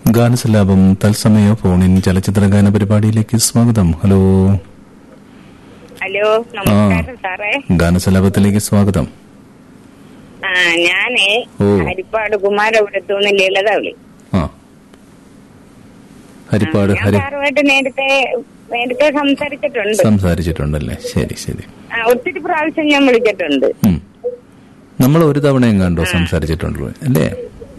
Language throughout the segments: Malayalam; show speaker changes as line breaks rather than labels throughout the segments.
ഗാനസലാപം തത്സമയ ഫോണിൻ ചലച്ചിത്ര ഗാന പരിപാടിയിലേക്ക് സ്വാഗതം ഹലോ
ഹലോ നമസ്കാരം സാറേ
ഗാനസലാപത്തിലേക്ക് സ്വാഗതം
ആ ഞാനേ
ഓ.
ഹരിപ്പാട് കുമാരപുരത്തുനിന്ന് ലളിത വിളി
ആ ഹരിപ്പാട്
ഞാൻ
ഹരി
സാറുമായിട്ട് നേരത്തെ നേരത്തെ സംസാരിച്ചിട്ടുണ്ട്
സംസാരിച്ചിട്ടുണ്ടല്ലേ ശരി ശരി
ആ, ഒത്തിരി പ്രാവശ്യം ഞാൻ വിളിച്ചിട്ടുണ്ട്
ഉം. നമ്മൾ ഒരു തവണയും കണ്ടോ സംസാരിച്ചിട്ടുള്ളൂ അല്ലേ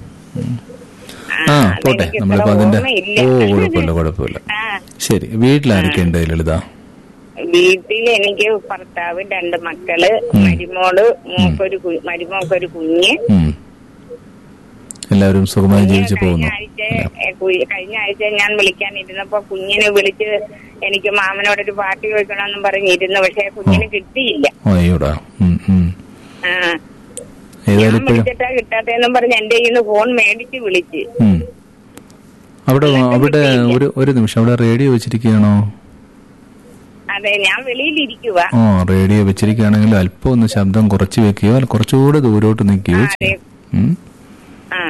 ആ പോട്ടെ
അതെനിക്ക്
നമ്മളിപ്പോ
ഇത്ര
അതിന്റെ
ഓർമ്മയില്ല.
ഓ കുഴപ്പമില്ല കുഴപ്പമില്ല
ആ
ശരി വീട്ടിലാരൊക്കെ ഉണ്ട് ലളിത
വീട്ടിൽ എനിക്ക് ഭർത്താവ് രണ്ട് മക്കള് മരുമോള് മോക്കൊരു കു- മരുമോക്കൊരു കുഞ്ഞ്
ഉം. എല്ലാവരും സുഖമായി ജീവിച്ചു
കഴിഞ്ഞ
പോകുന്നു
ആഴ്ച ഏ, കു- കഴിഞ്ഞ ആഴ്ച ഞാൻ വിളിക്കാനിരുന്നപ്പോ കുഞ്ഞിനെ വിളിച്ച് എനിക്ക് മാമനോടൊരു പാട്ട് ചോദിക്കണമെന്നും പറഞ്ഞിരുന്നു പക്ഷെ കുഞ്ഞിന് കിട്ടിയില്ല
അയ്യോടാ ഉം, ഉം.
ആ
ഏതായാലും
ഞാൻ
ഇപ്പോഴും
വിളിച്ചിട്ടാ കിട്ടാത്തെന്നും പറഞ്ഞ് എന്റെ കയ്യിൽ നിന്ന് ഫോൺ മേടിച്ച് വിളിച്ച്
ഉം. അവിടെ അവിടെ ഒരു ഒരു നിമിഷം അവിടെ റേഡിയോ വെച്ചിരിക്കുകയാണോ
അതെ ഞാൻ വെളിയിലിരിക്കുക
ആ റേഡിയോ വെച്ചിരിക്കുകയാണെങ്കിൽ അല്പം ഒന്ന് ശബ്ദം കുറച്ച് വെക്കുകയോ അല്ല കുറച്ചുകൂടെ ദൂരോട്ട് നിൽക്കുകയോ
ആ,
ചെയ്യും ഉം.
ആ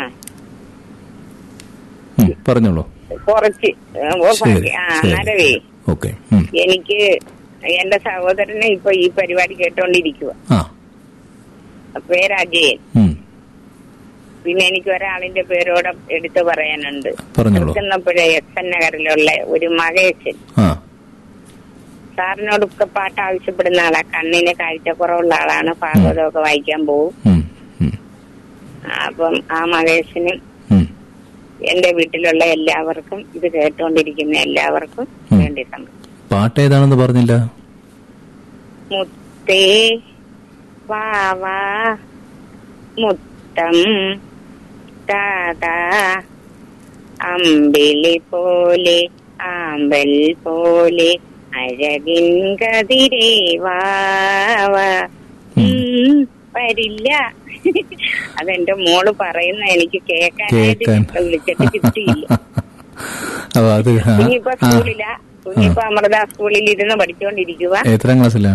ഉം, പറഞ്ഞോളൂ
കുറച്ച് ഏ, ഓ,
ശരി
ആ
ശരി
അന്നേരവേ
ഓക്കെ
എനിക്ക് എന്റെ സഹോദരനെ ഇപ്പൊ ഈ പരിപാടി കേട്ടോണ്ടിരിക്കുക
ആ
പേര് അജയൻ
ഉം.
പിന്നെ എനിക്ക് ഒരാളിന്റെ പേരോടെ എടുത്തു പറയാനുണ്ട്
പറഞ്ഞോളൂ
ചെന്നപ്പോഴേ എസ് എൻ നഗറിലുള്ള ഒരു മകേശൻ
ആ
സാറിനോടൊക്കെ പാട്ട് ആവശ്യപ്പെടുന്ന ആളാ കണ്ണിന് കാഴ്ചക്കുറവുള്ള ആളാണ് ഭാഗവതമൊക്കെ വായിക്കാൻ പോകും
ഉം, ഉം,
അപ്പം ആ മകേശനും
ഉം.
എന്റെ വീട്ടിലുള്ള എല്ലാവർക്കും ഇത് കേട്ടുകൊണ്ടിരിക്കുന്ന എല്ലാവർക്കും
ഉം.
വേണ്ടി സമർപ്പിക്കുന്നു.
പാട്ട് ഏതാണെന്ന് പറഞ്ഞില്ല
മുത്തേ വാവാ മുത്തം താതാ അമ്പിളി പോലെ ആമ്പൽ പോലെ അഴകിൻ കതിരേ വാവ ഉം, വരില്ല അതെന്റെ മോള് പറയുന്ന എനിക്ക് കേൾക്കാനായിട്ട്
കേൾക്കാൻ
ഇപ്പൊ വിളിച്ചിട്ട് കിട്ടിയില്ല
അപ്പൊ അത് ആ,
കുഞ്ഞിപ്പോ
ആ,
സ്കൂളിലാ കുഞ്ഞിപ്പോ അമൃത സ്കൂളിൽ ഇരുന്ന് പഠിച്ചുകൊണ്ടിരിക്കുക
എത്രാം ക്ലാസ്സിലാ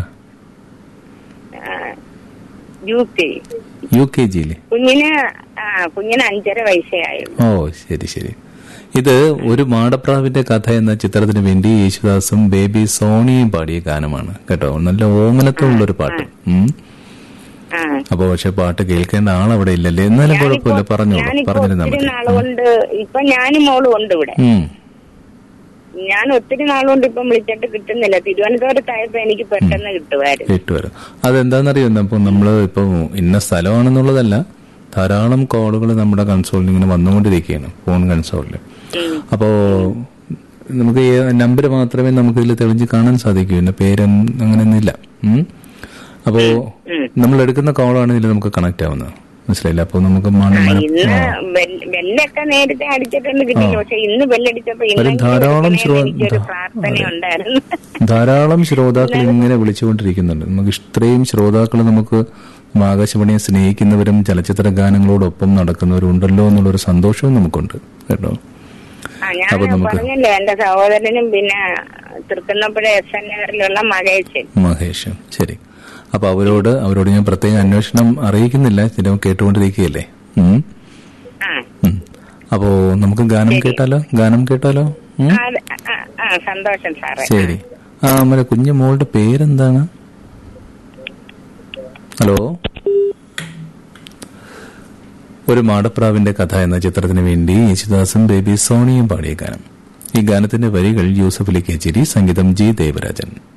യു കെ
യു കെ ജിയില്
കുഞ്ഞിന് ആ കുഞ്ഞിന് അഞ്ചര വയസ്സേ ആയുള്ളൂ
ഓ ശരി ശരി ഇത് ഒരു മാടപ്രാവിന്റെ കഥ എന്ന ചിത്രത്തിന് വേണ്ടി യേശുദാസും ബേബി സോണിയും പാടിയ ഗാനമാണ് കേട്ടോ നല്ല ഓമനത്തുള്ള ഒരു പാട്ട് ഉം.
ആ
അപ്പൊ പക്ഷെ പാട്ട് കേൾക്കേണ്ട ആൾ അവിടെ ഇല്ലല്ലേ എന്നാലും കുഴപ്പമില്ല പറഞ്ഞോളൂ
ഞാനിപ്പോ
പറഞ്ഞിരുന്നാ
ഒത്തിരി
മതി
നാളുകൊണ്ട് ഇപ്പൊ ഞാനും മോളും ഉണ്ട് ഇവിടെ
ഉം.
ഞാൻ ഒത്തിരി നാളുകൊണ്ട് ഇപ്പം വിളിച്ചിട്ട് കിട്ടുന്നില്ല തിരുവനന്തപുരത്തായപ്പോ എനിക്ക് പെട്ടെന്ന് കിട്ടുമായിരുന്നു
കിട്ടുവരും അതെന്താണെന്നറിയോ അപ്പൊ നമ്മള് ഇപ്പൊ ഇന്ന സ്ഥലമാണെന്നുള്ളതല്ല ധാരാളം കോളുകൾ നമ്മുടെ കൺസോളിൽ ഇങ്ങനെ വന്നുകൊണ്ടിരിക്കുകയാണ് ഫോൺ കൺസോളിൽ
ഉം.
അപ്പോ നമുക്ക് ഈ നമ്പർ മാത്രമേ നമുക്ക് ഇതിൽ തെളിഞ്ഞ് കാണാൻ സാധിക്കൂ പിന്നെ പേരൊന്നും അങ്ങനെയൊന്നുമില്ല ഉം. അപ്പോ
ഉം.
നമ്മൾ എടുക്കുന്ന കോളാണ് ഇതിൽ നമുക്ക് കണക്ട് ആവുന്നത് മനസ്സിലായില്ല അപ്പൊ നമുക്ക് മണ-
ആ,
മന-
ഇന്ന്
ആ.
ബെൽ- ബെല്ലൊക്കെ നേരത്തെ അടിച്ചിട്ടുണ്ട് കിട്ടില്ല പക്ഷെ ഇന്ന് ബെല്ലടിച്ചപ്പോ
ഒരു
ഇന്നെങ്കിലും
ധാരാളം
എടുക്കണേന്ന്
ശ്രോ-
എനിക്കൊരു
ധാ-
പ്രാർത്ഥന ഉണ്ടായിരുന്നു
ധാരാളം ശ്രോതാക്കൾ ഇങ്ങനെ വിളിച്ചുകൊണ്ടിരിക്കുന്നുണ്ട് നമുക്ക് ഇത്രയും ശ്രോതാക്കൾ നമുക്ക് ആകാശവാണിയെ സ്നേഹിക്കുന്നവരും ചലച്ചിത്ര ഗാനങ്ങളോടൊപ്പം നടക്കുന്നവരും ഉണ്ടല്ലോ എന്നുള്ളൊരു സന്തോഷവും നമുക്കുണ്ട് കേട്ടോ
ആ ഞാൻ
അപ്പൊ നമുക്ക്
പറഞ്ഞല്ലോ എന്റെ സഹോദരനും പിന്നെ തൃക്കുന്നപ്പുഴ എസ് എൻ നഗറിലുള്ള മകേശൻ
മഹേഷ് ശരി അപ്പൊ അവരോട് അവരോട് ഞാൻ പ്രത്യേക അന്വേഷണം അറിയിക്കുന്നില്ല സ്ഥിരം കേട്ടുകൊണ്ടിരിക്കുകയല്ലേ ഉം.
ആ
ഉം. അപ്പോ നമുക്ക് ഗാനം കേട്ടാലോ ഗാനം കേട്ടാലോ ഉം?
ആ, ആ, ആ സന്തോഷം സാറേ
ശരി ആ നമ്മുടെ കുഞ്ഞു മോളുടെ പേരെന്താണ് ഹലോ ഒരു മാടപ്രാവിന്റെ കഥ എന്ന ചിത്രത്തിന് വേണ്ടി യേശുദാസും ബേബി സോണിയും പാടിയ ഗാനം ഈ ഗാനത്തിന്റെ വരികൾ യൂസഫ് അലി കേച്ചേരി സംഗീതം ജി ദേവരാജൻ